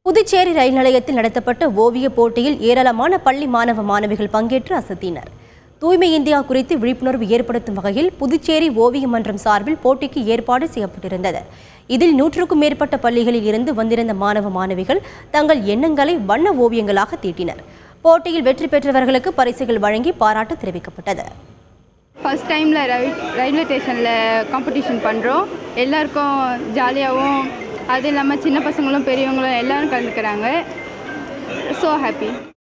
புதுச்சேரி ரயில் நிலையத்தில் நடத்தப்பட்ட ஓவியப் போட்டியில் ஏராளமான பள்ளி மாணவ மாணவிகள் பங்கேற்று அசத்தினர் தூய்மை இந்தியா குறித்து விழிப்புணர்வு ஏற்படுத்தும் வகையில் புதுச்சேரி ஓவிய மன்றம் சார்பில் போட்டிக்கு ஏற்பாடு செய்யப்பட்டிருந்தது இதில் நூற்றுக்கும் மேற்பட்ட பள்ளிகளில் இருந்து வந்திருந்த மாணவ மாணவிகள் தங்கள் எண்ணங்களை வண்ண ஓவியங்களாக தீட்டினர் போட்டியில் வெற்றி பெற்றவர்களுக்கு பரிசுகள் வழங்கி பாராட்டு தெரிவிக்கப்பட்டது ஃபஸ்ட் டைமில் ரயில் ரயில்வே ஸ்டேஷனில் காம்படிஷன் பண்ணுறோம் எல்லாருக்கும் ஜாலியாகவும் அது இல்லாமல் சின்ன பசங்களும் பெரியவங்களும் எல்லாரும் கலந்துக்கிறாங்க ஸோ ஹாப்பி